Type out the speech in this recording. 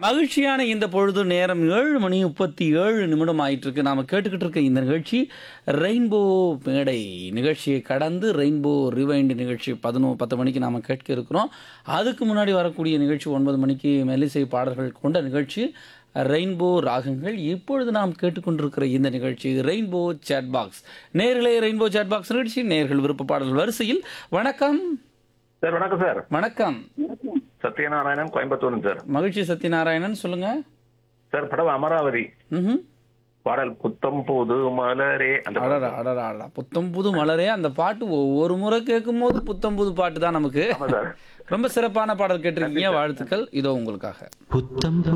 மகிழ்ச்சியான இந்த பொழுது நேரம் ஏழு மணி முப்பத்தி ஏழு நிமிடம் ஆயிட்டு இருக்கு நாம கேட்டுக்கிட்டு இருக்க இந்த நிகழ்ச்சி ரெயின்போ மேடை நிகழ்ச்சியை கடந்து ரெயின்போ ரிவைண்ட் நிகழ்ச்சி பதினோ பத்து மணிக்கு நாம கேட்க இருக்கிறோம் அதுக்கு முன்னாடி வரக்கூடிய நிகழ்ச்சி ஒன்பது மணிக்கு மெல்லிசை பாடல்கள் கொண்ட நிகழ்ச்சி ரெயின்போ ராகங்கள் இப்பொழுது நாம் கேட்டுக்கொண்டிருக்கிற இந்த நிகழ்ச்சி ரெயின்போ சேட் பாக்ஸ் நேர்களே ரெயின்போ சேட் பாக்ஸ் நிகழ்ச்சி நேர்கள் விருப்ப பாடல் வரிசையில் வணக்கம் சார் வணக்கம் சார் வணக்கம் சத்யநாராயணன் கோயம்புத்தூர் சார் மகிழ்ச்சி சத்யநாராயணன் சொல்லுங்க சார் படம் அமராவதி ம்ஹும். பாடல் புத்தம் புது மலரே அந்த படம். அடடா அடடா அடடா புத்தம் புது மலரே அந்த பாட்டு ஒவ்வொரு முறை கேட்கும் போது புத்தம் புது பாட்டு தான் நமக்கு ஆமா சார் ரொம்ப சிறப்பான பாடல் கேட்டிருக்கீங்க வாழ்த்துக்கள் இதோ உங்களுக்காக புத்தம்